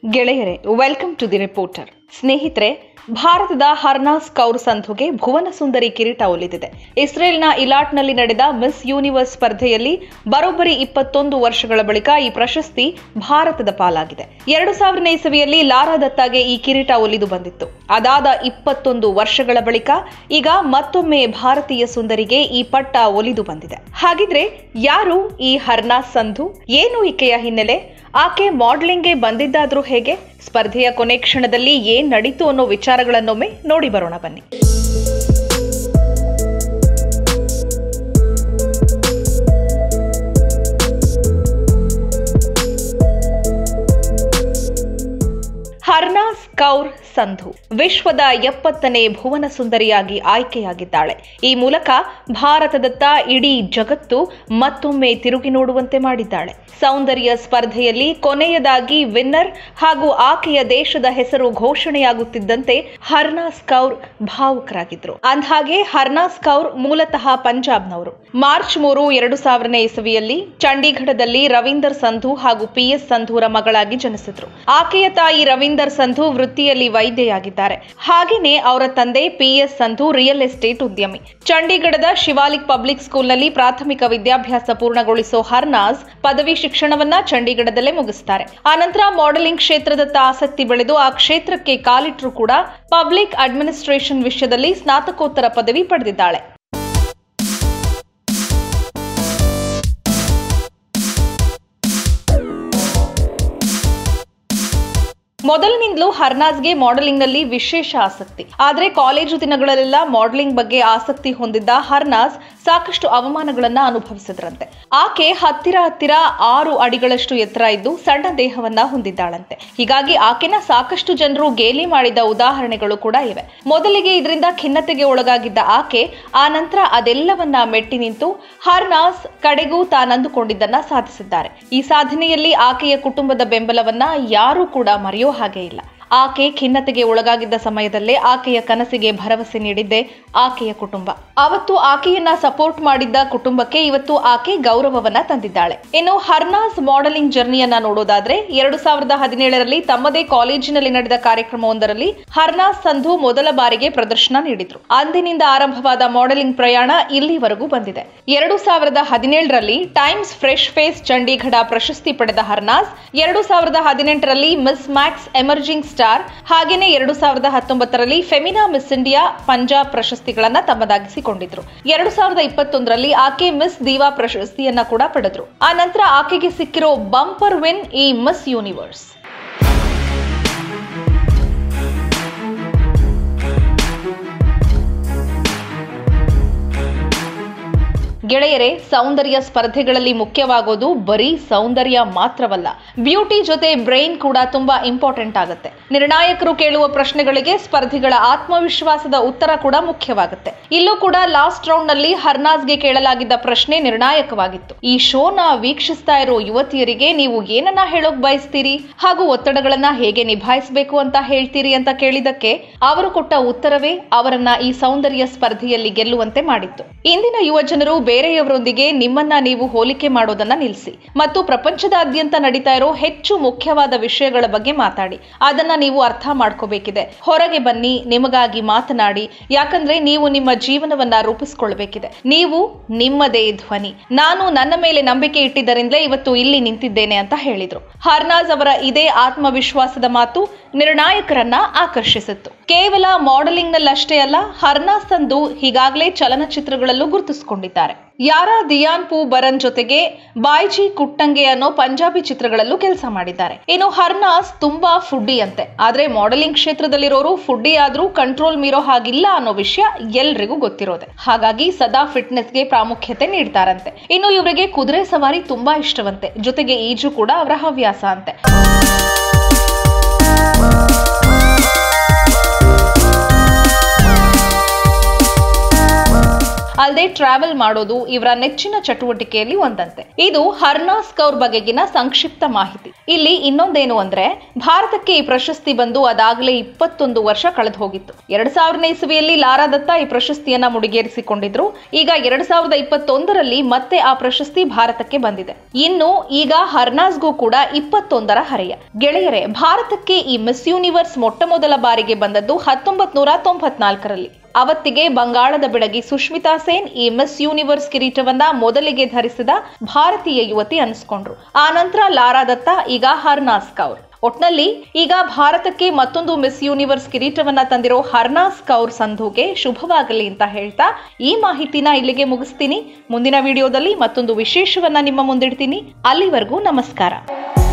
ಗೆಳೆಯರೆ welcome to the reporter ಸ್ನೇಹಿತರೆ ಭಾರತದ ಹರ್ನಾಸ್ ಕೌರ್ ಸಂಧುಗೆ ಭುವನ ಸುಂದರಿ ಕಿರೀಟ ಒಲಿದಿದೆ ಇಸ್ರೇಲ್ನ ಇಲಾಟ್ನಲ್ಲಿ ನಡೆದ ಮಿಸ್ ಯೂನಿವರ್ಸ್ ಸ್ಪರ್ಧೆಯಲ್ಲಿ ಬರೋಬ್ಬರಿ ಇಪ್ಪತ್ತೊಂದು ವರ್ಷಗಳ ಬಳಿಕ ಈ ಪ್ರಶಸ್ತಿ ಭಾರತದ ಪಾಲಾಗಿದೆ ಎರಡು ಸಾವಿರನೇ ಇಸವಿಯಲ್ಲಿ ಲಾರಾ ದತ್ತಾಗೆ ಈ ಕಿರೀಟ ಒಲಿದು ಬಂದಿತ್ತು ಅದಾದ ಇಪ್ಪತ್ತೊಂದು ವರ್ಷಗಳ ಬಳಿಕ ಈಗ ಮತ್ತೊಮ್ಮೆ ಭಾರತೀಯ ಸುಂದರಿಗೆ ಈ ಪಟ್ಟ ಒಲಿದು ಬಂದಿದೆ ಹಾಗಿದ್ರೆ ಯಾರು ಈ ಹರ್ನಾಸ್ ಸಂಧು ಏನು ಈಕೆಯ ಹಿನ್ನೆಲೆ ಆಕೆ ಮಾಡ್ಲಿಂಗ್ಗೆ ಬಂದಿದ್ದಾದ್ರೂ ಹೇಗೆ ಸ್ಪರ್ಧೆಯ ಕೊನೆ ಕ್ಷಣದಲ್ಲಿ ಏನ್ ನಡೀತು ಅನ್ನೋ ವಿಚಾರಗಳನ್ನೊಮ್ಮೆ ನೋಡಿ ಬರೋಣ ಬನ್ನಿ ಹರ್ನಾಸ್ ಕೌರ್ ಸಂಧು ವಿಶ್ವದ ಎಪ್ಪತ್ತನೇ ಭುವನ ಸುಂದರಿಯಾಗಿ ಆಯ್ಕೆಯಾಗಿದ್ದಾಳೆ ಈ ಮೂಲಕ ಭಾರತದತ್ತ ಇಡೀ ಜಗತ್ತು ಮತ್ತೊಮ್ಮೆ ತಿರುಗಿ ನೋಡುವಂತೆ ಮಾಡಿದ್ದಾಳೆ ಸೌಂದರ್ಯ ಸ್ಪರ್ಧೆಯಲ್ಲಿ ಕೊನೆಯದಾಗಿ ವಿನ್ನರ್ ಹಾಗೂ ಆಕೆಯ ದೇಶದ ಹೆಸರು ಘೋಷಣೆಯಾಗುತ್ತಿದ್ದಂತೆ ಹರ್ನಾಸ್ ಕೌರ್ ಭಾವುಕರಾಗಿದ್ರು ಅಂದ್ಹಾಗೆ ಹರ್ನಾಸ್ ಕೌರ್ ಮೂಲತಃ ಪಂಜಾಬ್ನವರು ಮಾರ್ಚ್ ಮೂರು ಎರಡು ಸಾವಿರನೇ ಇಸವಿಯಲ್ಲಿ ಚಂಡೀಗಢದಲ್ಲಿ ರವೀಂದರ್ ಸಂಧು ಹಾಗೂ ಪಿಎಸ್ ಸಂಧೂರ ಮಗಳಾಗಿ ಜನಿಸಿದ್ರು ಆಕೆಯ ತಾಯಿ ರವೀಂದರ್ ಸಂಧು ವೃತ್ತಿಯಲ್ಲಿ ವೈದ್ಯೆಯಾಗಿದ್ದಾರೆ ಹಾಗೇನೆ ಅವರ ತಂದೆ ಪಿಎಸ್ ಸಂಧು ರಿಯಲ್ ಎಸ್ಟೇಟ್ ಉದ್ಯಮಿ ಚಂಡೀಗಢದ ಶಿವಾಲಿಕ್ ಪಬ್ಲಿಕ್ ಸ್ಕೂಲ್ನಲ್ಲಿ ಪ್ರಾಥಮಿಕ ವಿದ್ಯಾಭ್ಯಾಸ ಪೂರ್ಣಗೊಳಿಸೋ ಹರ್ನಾಸ್ ಪದವಿ ಶಿಕ್ಷಣವನ್ನ ಚಂಡೀಗಢದಲ್ಲೇ ಮುಗಿಸ್ತಾರೆ ಆನಂತರ ಮಾಡೆಲಿಂಗ್ ಕ್ಷೇತ್ರದತ್ತ ಆಸಕ್ತಿ ಬೆಳೆದು ಆ ಕ್ಷೇತ್ರಕ್ಕೆ ಕಾಲಿಟ್ಟರು ಕೂಡ ಪಬ್ಲಿಕ್ ಅಡ್ಮಿನಿಸ್ಟ್ರೇಷನ್ ವಿಷಯದಲ್ಲಿ ಸ್ನಾತಕೋತ್ತರ ಪದವಿ ಪಡೆದಿದ್ದಾಳೆ ಮೊದಲಿನಿಂದಲೂ ಹರ್ನಾಜ್ಗೆ ಮಾಡೆಲಿಂಗ್ನಲ್ಲಿ ವಿಶೇಷ ಆಸಕ್ತಿ ಆದರೆ ಕಾಲೇಜು ದಿನಗಳಲ್ಲೆಲ್ಲ ಮಾಡೆಲಿಂಗ್ ಬಗ್ಗೆ ಆಸಕ್ತಿ ಹೊಂದಿದ್ದ ಹರ್ನಾಜ್ ಸಾಕಷ್ಟು ಅವಮಾನಗಳನ್ನ ಅನುಭವಿಸಿದ್ರಂತೆ ಆಕೆ ಹತ್ತಿರ ಹತ್ತಿರ ಆರು ಅಡಿಗಳಷ್ಟು ಎತ್ತರ ಇದ್ದು ಸಣ್ಣ ದೇಹವನ್ನ ಹೊಂದಿದ್ದಾಳಂತೆ ಹೀಗಾಗಿ ಆಕೆನ ಸಾಕಷ್ಟು ಜನರು ಗೇಲಿ ಮಾಡಿದ ಉದಾಹರಣೆಗಳು ಕೂಡ ಇವೆ ಮೊದಲಿಗೆ ಇದರಿಂದ ಖಿನ್ನತೆಗೆ ಒಳಗಾಗಿದ್ದ ಆಕೆ ಆ ನಂತರ ಅದೆಲ್ಲವನ್ನ ಮೆಟ್ಟಿ ನಿಂತು ಹರ್ನಾಸ್ ಕಡೆಗೂ ತಾನಂದುಕೊಂಡಿದ್ದನ್ನ ಸಾಧಿಸಿದ್ದಾರೆ ಈ ಸಾಧನೆಯಲ್ಲಿ ಆಕೆಯ ಕುಟುಂಬದ ಬೆಂಬಲವನ್ನ ಯಾರೂ ಕೂಡ ಮರೆಯೋ ಹಾಗೆ ಇಲ್ಲ ಆಕೆ ಖಿನ್ನತೆಗೆ ಒಳಗಾಗಿದ್ದ ಸಮಯದಲ್ಲೇ ಆಕೆಯ ಕನಸಿಗೆ ಭರವಸೆ ನೀಡಿದ್ದೆ ಆಕೆಯ ಕುಟುಂಬ ಅವತ್ತು ಆಕೆಯನ್ನ ಸಪೋರ್ಟ್ ಮಾಡಿದ್ದ ಕುಟುಂಬಕ್ಕೆ ಇವತ್ತು ಆಕೆ ಗೌರವವನ್ನ ತಂದಿದ್ದಾಳೆ ಇನ್ನು ಹರ್ನಾಸ್ ಮಾಡೆಲಿಂಗ್ ಜರ್ನಿಯನ್ನ ನೋಡೋದಾದ್ರೆ ಎರಡು ಸಾವಿರದ ಹದಿನೇಳರಲ್ಲಿ ತಮ್ಮದೇ ಕಾಲೇಜಿನಲ್ಲಿ ನಡೆದ ಕಾರ್ಯಕ್ರಮವೊಂದರಲ್ಲಿ ಹರ್ನಾಸ್ ಸಂಧು ಮೊದಲ ಬಾರಿಗೆ ಪ್ರದರ್ಶನ ನೀಡಿದ್ರು ಅಂದಿನಿಂದ ಆರಂಭವಾದ ಮಾಡೆಲಿಂಗ್ ಪ್ರಯಾಣ ಇಲ್ಲಿವರೆಗೂ ಬಂದಿದೆ ಎರಡು ಸಾವಿರದ ಹದಿನೇಳರಲ್ಲಿ ಟೈಮ್ಸ್ ಫ್ರೆಶ್ ಫೇಸ್ ಚಂಡೀಗಢ ಪ್ರಶಸ್ತಿ ಪಡೆದ ಹರ್ನಾಸ್ ಎರಡು ಸಾವಿರದ ಹದಿನೆಂಟರಲ್ಲಿ ಮಿಸ್ ಮ್ಯಾಕ್ಸ್ ಎಮರ್ಜಿಂಗ್ ಸ್ಟಾರ್ ಹಾಗೇನೆ ಎರಡು ಸಾವಿರದ ಹತ್ತೊಂಬತ್ತರಲ್ಲಿ ಫೆಮಿನಾ ಮಿಸ್ ಇಂಡಿಯಾ ಪಂಜಾಬ್ ಪ್ರಶಸ್ತಿಗಳನ್ನ ತಮ್ಮದಾಗಿಸಿಕೊಂಡಿದ್ರು ಎರಡು ಸಾವಿರದ ಇಪ್ಪತ್ತೊಂದರಲ್ಲಿ ಆಕೆ ಮಿಸ್ ದೀವಾ ಪ್ರಶಸ್ತಿಯನ್ನ ಕೂಡ ಪಡೆದ್ರು ಆ ನಂತರ ಆಕೆಗೆ ಸಿಕ್ಕಿರೋ ಬಂಪರ್ ವಿನ್ ಈ ಮಿಸ್ ಯೂನಿವರ್ಸ್ ಗೆಳೆಯರೇ ಸೌಂದರ್ಯ ಸ್ಪರ್ಧೆಗಳಲ್ಲಿ ಮುಖ್ಯವಾಗೋದು ಬರೀ ಸೌಂದರ್ಯ ಮಾತ್ರವಲ್ಲ ಬ್ಯೂಟಿ ಜೊತೆ ಬ್ರೈನ್ ಕೂಡ ತುಂಬಾ ಇಂಪಾರ್ಟೆಂಟ್ ಆಗುತ್ತೆ ನಿರ್ಣಾಯಕರು ಕೇಳುವ ಪ್ರಶ್ನೆಗಳಿಗೆ ಸ್ಪರ್ಧಿಗಳ ಆತ್ಮವಿಶ್ವಾಸದ ಉತ್ತರ ಕೂಡ ಮುಖ್ಯವಾಗುತ್ತೆ ಇಲ್ಲೂ ಕೂಡ ಲಾಸ್ಟ್ ರೌಂಡ್ ನಲ್ಲಿ ಹರ್ನಾಜ್ಗೆ ಕೇಳಲಾಗಿದ್ದ ಪ್ರಶ್ನೆ ನಿರ್ಣಾಯಕವಾಗಿತ್ತು ಈ ಶೋನ ವೀಕ್ಷಿಸ್ತಾ ಇರೋ ಯುವತಿಯರಿಗೆ ನೀವು ಏನನ್ನ ಹೇಳೋಕ್ ಬಯಸ್ತೀರಿ ಹಾಗೂ ಒತ್ತಡಗಳನ್ನ ಹೇಗೆ ನಿಭಾಯಿಸಬೇಕು ಅಂತ ಹೇಳ್ತೀರಿ ಅಂತ ಕೇಳಿದಕ್ಕೆ ಅವರು ಕೊಟ್ಟ ಉತ್ತರವೇ ಅವರನ್ನ ಈ ಸೌಂದರ್ಯ ಸ್ಪರ್ಧೆಯಲ್ಲಿ ಗೆಲ್ಲುವಂತೆ ಮಾಡಿತ್ತು ಇಂದಿನ ಯುವಜನರು ಬೇರೆಯವರೊಂದಿಗೆ ನಿಮ್ಮನ್ನ ನೀವು ಹೋಲಿಕೆ ಮಾಡೋದನ್ನ ನಿಲ್ಲಿಸಿ ಮತ್ತು ಪ್ರಪಂಚದಾದ್ಯಂತ ನಡೀತಾ ಇರೋ ಹೆಚ್ಚು ಮುಖ್ಯವಾದ ವಿಷಯಗಳ ಬಗ್ಗೆ ಮಾತಾಡಿ ಅದನ್ನ ನೀವು ಅರ್ಥ ಮಾಡ್ಕೋಬೇಕಿದೆ ಹೊರಗೆ ಬನ್ನಿ ನಿಮಗಾಗಿ ಮಾತನಾಡಿ ಯಾಕಂದ್ರೆ ನೀವು ನಿಮ್ಮ ಜೀವನವನ್ನ ರೂಪಿಸ್ಕೊಳ್ಬೇಕಿದೆ ನೀವು ನಿಮ್ಮದೇ ಧ್ವನಿ ನಾನು ನನ್ನ ಮೇಲೆ ನಂಬಿಕೆ ಇಟ್ಟಿದ್ದರಿಂದಲೇ ಇವತ್ತು ಇಲ್ಲಿ ನಿಂತಿದ್ದೇನೆ ಅಂತ ಹೇಳಿದ್ರು ಹರ್ನಾಜ್ ಅವರ ಇದೇ ಆತ್ಮವಿಶ್ವಾಸದ ಮಾತು ನಿರ್ಣಾಯಕರನ್ನ ಆಕರ್ಷಿಸಿತ್ತು ಕೇವಲ ಮಾಡೆಲಿಂಗ್ ನಲ್ಲಷ್ಟೇ ಅಲ್ಲ ಹರ್ನಾಸ್ ತಂದು ಈಗಾಗಲೇ ಚಲನಚಿತ್ರಗಳಲ್ಲೂ ಗುರುತಿಸಿಕೊಂಡಿದ್ದಾರೆ ಯಾರಾ ದಿಯಾನ್ ಪೂ ಬರನ್ ಜೊತೆಗೆ ಬಾಯ್ಜಿ ಕುಟ್ಟಂಗೆ ಅನ್ನೋ ಪಂಜಾಬಿ ಚಿತ್ರಗಳಲ್ಲೂ ಕೆಲಸ ಮಾಡಿದ್ದಾರೆ ಇನ್ನು ಹರ್ನಾಸ್ ತುಂಬಾ ಫುಡ್ಡಿ ಅಂತೆ ಆದ್ರೆ ಮಾಡೆಲಿಂಗ್ ಕ್ಷೇತ್ರದಲ್ಲಿರೋರು ಫುಡ್ಡಿ ಆದ್ರೂ ಕಂಟ್ರೋಲ್ ಮೀರೋ ಹಾಗಿಲ್ಲ ಅನ್ನೋ ವಿಷಯ ಎಲ್ರಿಗೂ ಗೊತ್ತಿರೋದೆ ಹಾಗಾಗಿ ಸದಾ ಫಿಟ್ನೆಸ್ಗೆ ಪ್ರಾಮುಖ್ಯತೆ ನೀಡ್ತಾರಂತೆ ಇನ್ನು ಇವರಿಗೆ ಕುದುರೆ ಸವಾರಿ ತುಂಬಾ ಇಷ್ಟವಂತೆ ಜೊತೆಗೆ ಈಜು ಕೂಡ ಅವರ ಹವ್ಯಾಸ ಅಂತೆ ಅಲ್ಲದೆ ಟ್ರಾವೆಲ್ ಮಾಡೋದು ಇವರ ನೆಚ್ಚಿನ ಚಟುವಟಿಕೆಯಲ್ಲಿ ಒಂದಂತೆ ಇದು ಹರ್ನಾಸ್ ಕೌರ್ ಬಗೆಗಿನ ಸಂಕ್ಷಿಪ್ತ ಮಾಹಿತಿ ಇಲ್ಲಿ ಇನ್ನೊಂದೇನು ಅಂದ್ರೆ ಭಾರತಕ್ಕೆ ಈ ಪ್ರಶಸ್ತಿ ಬಂದು ಅದಾಗಲೇ ಇಪ್ಪತ್ತೊಂದು ವರ್ಷ ಕಳೆದು ಹೋಗಿತ್ತು ಎರಡ್ ಸಾವಿರನೇ ಇಸವಿಯಲ್ಲಿ ಲಾರಾ ದತ್ತ ಈ ಪ್ರಶಸ್ತಿಯನ್ನ ಮುಡಿಗೇರಿಸಿಕೊಂಡಿದ್ರು ಈಗ ಎರಡ್ ಸಾವಿರದ ಇಪ್ಪತ್ತೊಂದರಲ್ಲಿ ಮತ್ತೆ ಆ ಪ್ರಶಸ್ತಿ ಭಾರತಕ್ಕೆ ಬಂದಿದೆ ಇನ್ನು ಈಗ ಹರ್ನಾಸ್ಗೂ ಕೂಡ ಇಪ್ಪತ್ತೊಂದರ ಹರೆಯ ಗೆಳೆಯರೆ ಭಾರತಕ್ಕೆ ಈ ಮಿಸ್ ಯೂನಿವರ್ಸ್ ಮೊಟ್ಟ ಮೊದಲ ಬಾರಿಗೆ ಬಂದದ್ದು ಹತ್ತೊಂಬತ್ ನೂರ ತೊಂಬತ್ನಾಲ್ಕರಲ್ಲಿ ಅವತ್ತಿಗೆ ಬಂಗಾಳದ ಬೆಡಗಿ ಸುಷ್ಮಿತಾ ಸೇನ್ ಈ ಮಿಸ್ ಯೂನಿವರ್ಸ್ ಕಿರೀಟವನ್ನ ಮೊದಲಿಗೆ ಧರಿಸಿದ ಭಾರತೀಯ ಯುವತಿ ಅನಿಸ್ಕೊಂಡ್ರು ಆ ನಂತರ ಲಾರಾ ದತ್ತ ಈಗ ಹರ್ನಾಸ್ ಕೌರ್ ಒಟ್ನಲ್ಲಿ ಈಗ ಭಾರತಕ್ಕೆ ಮತ್ತೊಂದು ಮಿಸ್ ಯೂನಿವರ್ಸ್ ಕಿರೀಟವನ್ನ ತಂದಿರೋ ಹರ್ನಾಸ್ ಕೌರ್ ಸಂಧುಗೆ ಶುಭವಾಗಲಿ ಅಂತ ಹೇಳ್ತಾ ಈ ಮಾಹಿತಿನ ಇಲ್ಲಿಗೆ ಮುಗಿಸ್ತೀನಿ ಮುಂದಿನ ವಿಡಿಯೋದಲ್ಲಿ ಮತ್ತೊಂದು ವಿಶೇಷವನ್ನ ನಿಮ್ಮ ಮುಂದಿಡ್ತೀನಿ ಅಲ್ಲಿವರೆಗೂ ನಮಸ್ಕಾರ